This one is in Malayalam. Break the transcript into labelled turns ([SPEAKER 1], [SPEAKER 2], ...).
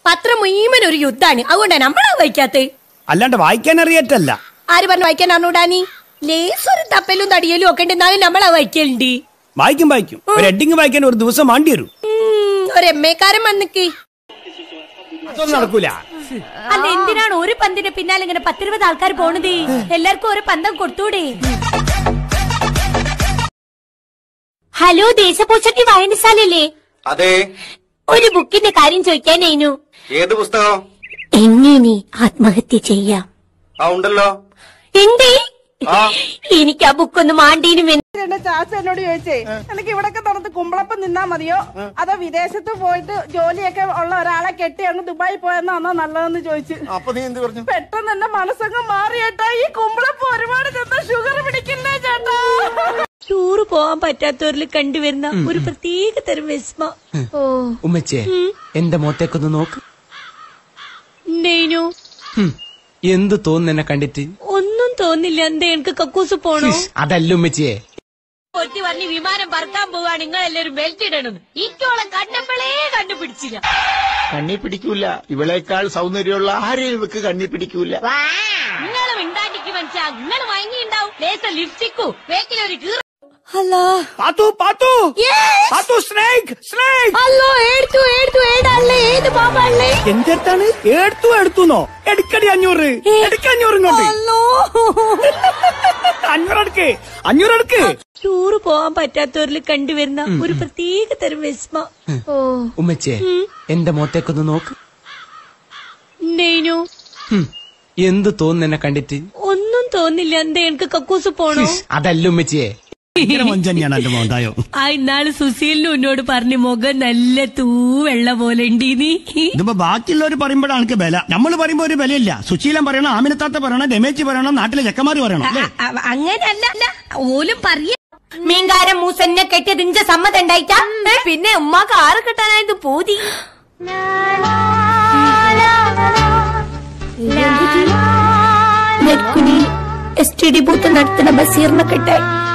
[SPEAKER 1] പത്രം മുഴുവൻ ഒരു യുദ്ധാണ് അതുകൊണ്ടാണ് നമ്മളാ വായിക്കാത്ത
[SPEAKER 2] അല്ലാണ്ട് വായിക്കാൻ അറിയറ്റല്ല
[SPEAKER 1] ആര് പറഞ്ഞു വായിക്കാൻ അറിഞ്ഞൂടാനി ലേസൊരു തപ്പലും തടിയലും ഒക്കെ ഉണ്ട് എന്നാലും നമ്മളാ വായിക്കലുണ്ട്
[SPEAKER 2] വായിക്കും വായിക്കും ഒരു ഹെഡിങ് വായിക്കാൻ ഒരു ദിവസം വേണ്ടി വരും
[SPEAKER 1] ഉം, ഒരു എം എക്കാരൻ വന്നിക്ക്
[SPEAKER 2] അതൊന്നും നടക്കൂല
[SPEAKER 1] അല്ല എന്തിനാണ് ഒരു പന്തിന്റെ പിന്നാലെ ഇങ്ങനെ പത്തിരുപത് ആൾക്കാർ പോണത് എല്ലാവർക്കും ഒരു പന്തം കൊടുത്തൂടെ ഹലോ ദേശപോഷട്ടി വായനശാലല്ലേ
[SPEAKER 3] അതെ
[SPEAKER 1] ഒരു ബുക്കിന്റെ കാര്യം ചോദിക്കാനായിരുന്നു
[SPEAKER 3] ഏത് പുസ്തകം
[SPEAKER 1] എങ്ങനെ ആത്മഹത്യ ചെയ്യാം
[SPEAKER 3] ആ ഉണ്ടല്ലോ
[SPEAKER 1] എന്തേ
[SPEAKER 3] ആ
[SPEAKER 1] എനിക്ക് ആ ബുക്കൊന്നും ആണ്ടീനും
[SPEAKER 4] എന്റെ ചാച്ച എന്നോട് ചോദിച്ചേ എനിക്ക് ഇവിടൊക്കെ നടന്ന് കുമ്പളപ്പം നിന്നാ മതിയോ അതോ വിദേശത്ത് പോയിട്ട് ജോലിയൊക്കെ ഉള്ള ഒരാളെ കെട്ടി അങ്ങ് ദുബായി പോയെന്നാണോ നല്ലതെന്ന് ചോദിച്ചു
[SPEAKER 3] അപ്പൊ നീ എന്ത് പറഞ്ഞു
[SPEAKER 4] പെട്ടെന്ന് എന്റെ മനസ്സങ്ങ് മാറി ചേട്ടാ ഈ കുമ്പളപ്പം ഒരുപാട് ചെന്ന ഷുഗർ പിടിക്കില്ലേ ചേട്ടാ
[SPEAKER 1] ടൂറ് പോവാൻ പറ്റാത്തവരിൽ കണ്ടുവരുന്ന ഒരു പ്രത്യേക തരം വിസ്മ ഓ
[SPEAKER 5] ഉമ്മച്ചേ എന്റെ മുഖത്തേക്കൊന്ന് നോക്ക്
[SPEAKER 1] ഉണ്ടേനു
[SPEAKER 5] ഹും, എന്ത് തോന്നുന്നു എന്നെ കണ്ടിട്ട്
[SPEAKER 1] ഒന്നും തോന്നില്ല എന്തേ എനിക്ക് കക്കൂസ് പോണോ
[SPEAKER 5] ഹിഷ്, അതല്ല ഉമ്മച്ചിയെ
[SPEAKER 1] പൊട്ടി പറഞ്ഞ് വിമാനം പറക്കാൻ പോവാണ് നിങ്ങൾ എല്ലാവരും ബെൽറ്റ് ഇടണം ഇക്കോളെ കണ്ടപ്പോഴേ കണ്ടുപിടിച്ചില്ല
[SPEAKER 6] കണ്ണി പിടിക്കൂല ഇവളേക്കാൾ സൗന്ദര്യമുള്ള ആരെയും ഇവക്ക് കണ്ണി പിടിക്കൂല
[SPEAKER 1] നിങ്ങൾ മിണ്ടാണ്ടിക്ക് മനസ്സിലാ നിങ്ങൾ വാങ്ങിണ്ടാവും ലേസർ ലിപ്സ്റ്റിക്കു വേക്കിലൊരു കീറ
[SPEAKER 2] പാത്തു പാത്തു പാത്തു സ്നേക് സ്നേക്
[SPEAKER 1] അല്ലോ എടുത്തു എടുത്തു ഏടല്ലേ ഏത് പാമ്പല്ലേ
[SPEAKER 2] എന്തെടുത്താണ് എടുത്തു എടുത്തുന്നോ എടുക്കടി അഞ്ഞൂറ് എടുക്ക അഞ്ഞൂറ് ഇങ്ങോട്ട് അഞ്ഞൂറ് എടുക്ക് അഞ്ഞൂറ് എടുക്ക്
[SPEAKER 1] ടൂറ് പോവാൻ പറ്റാത്തവരിൽ കണ്ടുവരുന്ന ഒരു പ്രത്യേക തരം വിസ്മ ഓ
[SPEAKER 5] ഉമ്മച്ചിയെ എന്റെ മുഖത്തേക്കൊന്ന് നോക്ക്
[SPEAKER 1] ഉണ്ടേനു
[SPEAKER 5] ഹും, എന്ത് തോന്നുന്നു എന്നെ കണ്ടിട്ട്
[SPEAKER 1] ഒന്നും തോന്നില്ല എന്തേ എനിക്ക് കക്കൂസ് പോണോ
[SPEAKER 5] ഹിഷ്, അതല്ല ഉമ്മച്ചിയെ
[SPEAKER 2] ഭയങ്കര മൊഞ്ചന്നെയാണ് എന്റെ മോന്തായോ
[SPEAKER 1] ആ ഇന്നാള് സുശീലിന് എന്നോട് പറഞ്ഞു മുഖം നല്ല തൂ വെള്ള പോലെ ഉണ്ടീനി
[SPEAKER 2] ഇതിപ്പോ ബാക്കിയുള്ളവർ പറയുമ്പോഴാണ് എനിക്ക് ബല നമ്മൾ പറയുമ്പോ ഒരു ബലയില്ല സുശീലൻ പറയണം ആമിനത്താത്ത പറയണം രമേശ് പറയണം നാട്ടിലെ ചെക്കന്മാര് പറയണം അല്ലേ
[SPEAKER 1] അങ്ങനല്ല അല്ല ഓലും പറയ മീൻകാരൻ മൂസന്നെ കെട്ടിയത് ഇഞ്ച സമ്മതം ഉണ്ടായിട്ടാ പിന്നെ ഉമ്മാക്ക് ആറ് കിട്ടാനായത് പൂതി എസ് ടി ഡി ബൂത്ത് നടത്തുന്ന ബസീറിനെ കെട്ടായി